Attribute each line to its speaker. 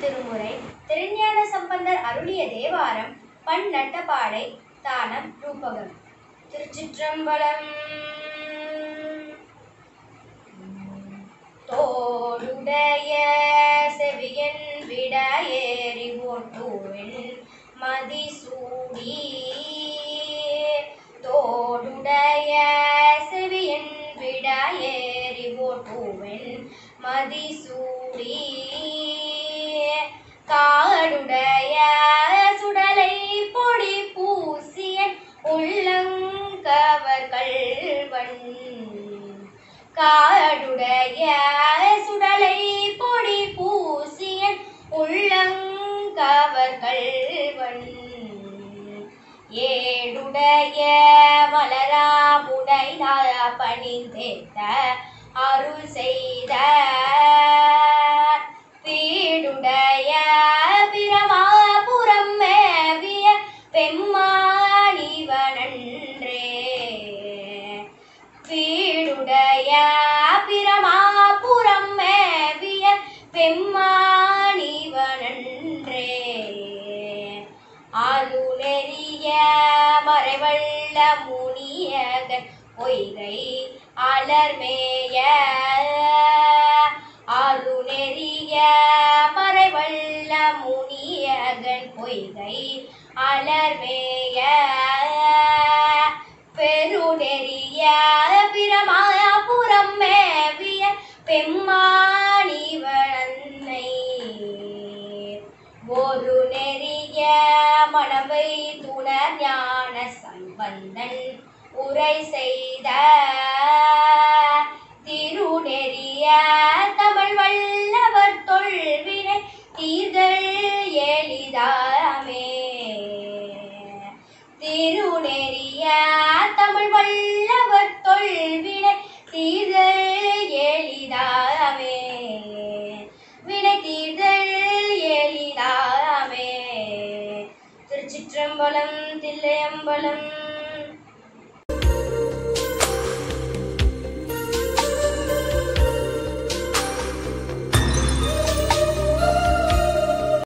Speaker 1: திருமுறை திருஞான சம்பந்தர் அருளிய தேவாரம் பண் நட்டபாடை தானம் ரூபகம் திருச்சிற்றம்பலம் தோடுடைய செவியன் விட ஏறி ஓட்டுவன் மதிசூடி தோடுடைய செவியன் விட ஏறி ஓட்டுவன் மதிசூடி காடுடைய சுடலை பொடி பூசிய உள்ளங்கவர் கள்வன் காடுடைய சுடலை பொடி பூசிய உள்ளங்கவர் கள்வன் ஏடுடைய மலராமுடை பணிந்தேத்த அருள் செய்த வீடுடைய பிரமாபுரம் மேவிய பெம்மாணிவனன்றே வீடுடைய பிரமாபுரம் மேவிய பெம்மாணிவனன்றே அருளெறிய மறைவள்ள முனியகன் பொய்கை அலர்மேய அருளெறிய மறைவள்ள முனியகன் பொய்கை அலர்மேய பெருநெறிய பிரமாபுரம் மேவிய பெம்மாணிவனை ஒரு நெறிய மனவை துணர் ஞான சம்பந்தன் உரை செய்த திருநெறிய தமிழ் வல்லவர் தொல்வினை தீர்கள் எளிதாமே திருநெறிய தமிழ் வல்லவர் தொல்வினை தீர்கள் எளிதாமே வினை தீர்தல் எளிதாமே திருச்சிற்றம்பலம் தில்லையம்பலம்